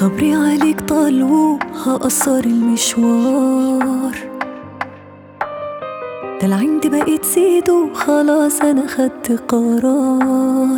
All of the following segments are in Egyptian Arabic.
صبري عليك طال وهقصر المشوار ده العين دي بقيت زيد وخلاص انا خدت قرار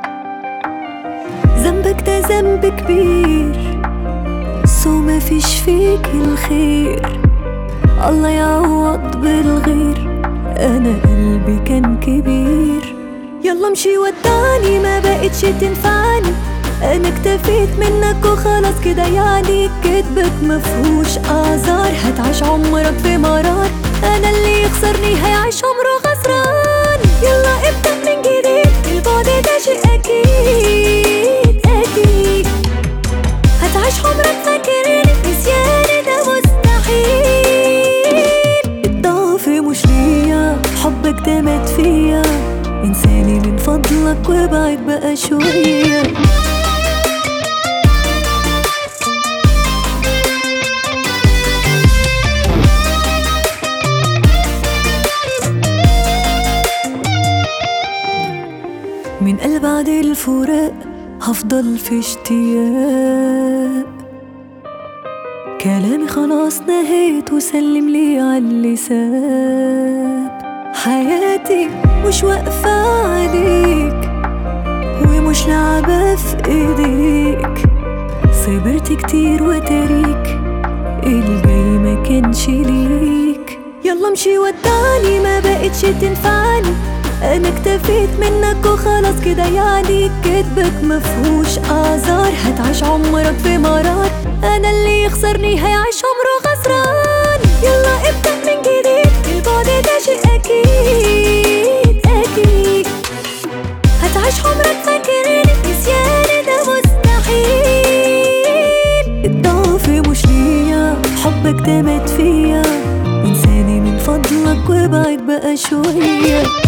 ذنبك ده ذنب كبير سو ما فيش فيك الخير الله يعوض بالغير انا قلبي كان كبير يلا امشي ودعني ما بقتش تنفعني انا اكتفيت منك وخلاص كده يعني كدبك مفهوش اعذار هتعيش عمرك بمرار انا اللي يخسرني هيعيش عمره خسران يلا ابدأ من جديد البعد ده شيء اكيد اكيد هتعيش عمرك فاكر نسيان ده مستحيل الضعف مش ليا حبك ده مات فيا انساني من فضلك وابعد بقى شويه من قلب بعد الفراق هفضل في اشتياق كلامي خلاص نهيت وسلم لي على اللي ساب حياتي مش واقفة عليك ومش لعبة في ايديك صبرت كتير وتريك الجاي ما كانش ليك يلا امشي ودعني ما بقتش تنفعني انا اكتفيت منك وخلاص كده يعني كدبك مفهوش اعذار هتعيش عمرك بمرار انا اللي يخسرني هيعيش عمره خسران يلا ابدأ من جديد البعد ده شيء اكيد اكيد هتعيش عمرك فاكر نسيان ده مستحيل الضعف مش ليا حبك ده مات فيا انساني من فضلك وابعد بقى شويه